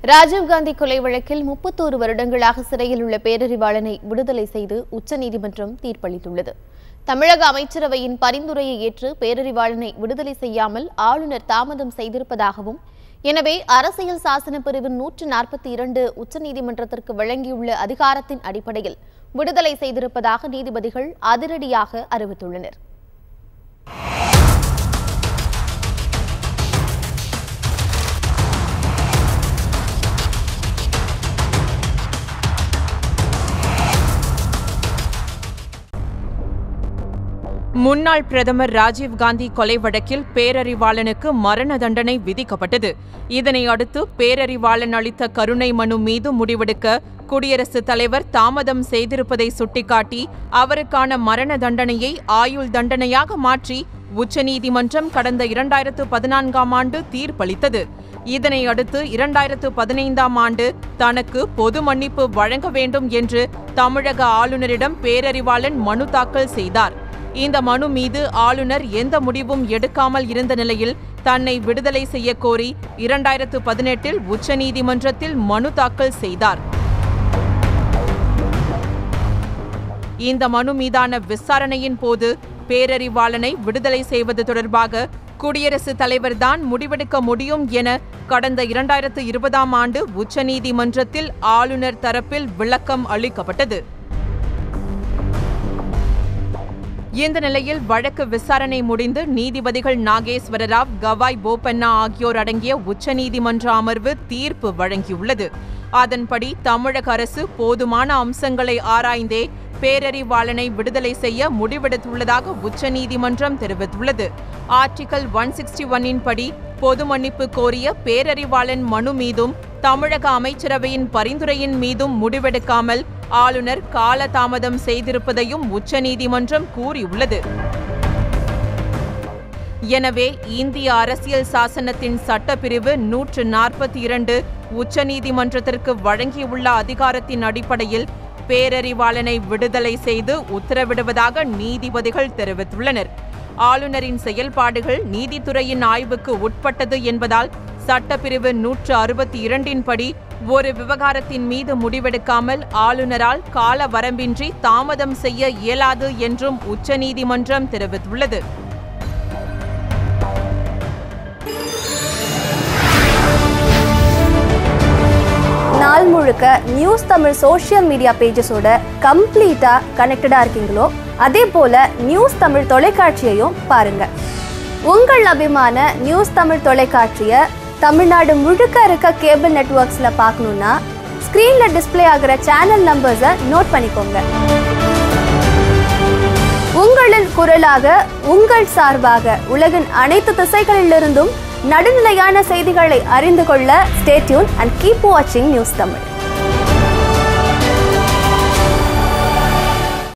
ராஜீவ்காந்தி கொலை வழக்கில் முப்பத்தோரு வருடங்களாக சிறையில் உள்ள பேரறிவாளனை விடுதலை செய்து உச்சநீதிமன்றம் தீர்ப்பளித்துள்ளது தமிழக அமைச்சரவையின் பரிந்துரையை ஏற்று பேரறிவாளனை விடுதலை செய்யாமல் ஆளுநர் தாமதம் செய்திருப்பதாகவும் எனவே அரசியல் சாசன பிரிவு நூற்று நாற்பத்தி இரண்டு உச்சநீதிமன்றத்திற்கு வழங்கியுள்ள அதிகாரத்தின் அடிப்படையில் விடுதலை செய்திருப்பதாக நீதிபதிகள் அதிரடியாக அறிவித்துள்ளனர் முன்னாள் பிரதமர் ராஜீவ்காந்தி கொலை வழக்கில் பேரறிவாளனுக்கு மரண தண்டனை விதிக்கப்பட்டது இதனை அடுத்து பேரறிவாளன் அளித்த கருணை மனு மீது முடிவெடுக்க குடியரசுத் தலைவர் தாமதம் செய்திருப்பதை சுட்டிக்காட்டி அவருக்கான மரண தண்டனையை ஆயுள் தண்டனையாக மாற்றி உச்சநீதிமன்றம் கடந்த இரண்டாயிரத்து பதினான்காம் ஆண்டு தீர்ப்பளித்தது இதனை அடுத்து இரண்டாயிரத்து பதினைந்தாம் ஆண்டு தனக்கு பொது மன்னிப்பு வழங்க வேண்டும் என்று தமிழக ஆளுநரிடம் பேரறிவாளன் மனு தாக்கல் செய்தார் இந்த மனு மீது ஆளுநர் எந்த முடிவும் எடுக்காமல் இருந்த நிலையில் தன்னை விடுதலை செய்ய கோரி இரண்டாயிரத்து பதினெட்டில் உச்சநீதிமன்றத்தில் மனு தாக்கல் செய்தார் இந்த மனு மீதான விசாரணையின் போது பேரறிவாளனை விடுதலை செய்வது தொடர்பாக குடியரசுத் தலைவர்தான் முடிவெடுக்க முடியும் என கடந்த இரண்டாயிரத்து இருபதாம் ஆண்டு உச்சநீதிமன்றத்தில் ஆளுநர் தரப்பில் விளக்கம் அளிக்கப்பட்டது இந்த நிலையில் வழக்கு விசாரணை முடிந்து நீதிபதிகள் நாகேஸ்வர ராவ் கவாய் போபண்ணா ஆகியோர் அடங்கிய உச்சநீதிமன்ற அமர்வு தீர்ப்பு வழங்கியுள்ளது அதன்படி தமிழக அரசு போதுமான அம்சங்களை ஆராய்ந்தே பேரறிவாளனை விடுதலை செய்ய முடிவெடுத்துள்ளதாக உச்சநீதிமன்றம் தெரிவித்துள்ளது ஆர்டிகல் ஒன் சிக்ஸ்டி ஒன்னின் படி பொது மன்னிப்பு கோரிய பேரறிவாளன் மனு மீதும் தமிழக அமைச்சரவையின் பரிந்துரையின் மீதும் முடிவெடுக்காமல் ஆளுநர் காலதாமதம் செய்திருப்பதையும் உச்சநீதிமன்றம் கூறியுள்ளது எனவே இந்திய அரசியல் சாசனத்தின் சட்டப்பிரிவு நூற்று நாற்பத்தி இரண்டு உச்சநீதிமன்றத்திற்கு வழங்கியுள்ள அதிகாரத்தின் அடிப்படையில் பேரறிவாளனை விடுதலை செய்து உத்தரவிடுவதாக நீதிபதிகள் தெரிவித்துள்ளனர் ஆளுநரின் செயல்பாடுகள் நீதித்துறையின் ஆய்வுக்கு உட்பட்டது என்பதால் சட்டப்பிரிவு நூற்று அறுபத்தி இரண்டின் படி ஒரு விவகாரத்தின் மீது முடிவெடுக்காமல் ஆளுநரால் கால வரம்பின்றி தாமதம் செய்ய இயலாது என்றும் உச்சநீதிமன்றம் தெரிவித்துள்ளது நாள் முழுக்க நியூஸ் தமிழ் சோஷியல் மீடியா பேஜஸோட கம்ப்ளீட்டாக கனெக்டடாக இருக்கீங்களோ அதே போல் நியூஸ் தமிழ் தொலைக்காட்சியையும் பாருங்க உங்கள் அபிமான நியூஸ் தமிழ் தொலைக்காட்சியை தமிழ்நாடு முழுக்க இருக்க கேபிள் நெட்வொர்க்ஸில் பார்க்கணுன்னா ஸ்க்ரீனில் டிஸ்ப்ளே ஆகிற சேனல் நம்பர்ஸை நோட் பண்ணிக்கோங்க உங்களின் குரலாக உங்கள் சார்பாக உலகின் அனைத்து திசைகளிலிருந்தும் நடுநிலையான செய்திகளை அறிந்து கொள்ள ஸ்டேட்யூன் அண்ட் கீப் வாட்சிங் நியூஸ் தமிழ்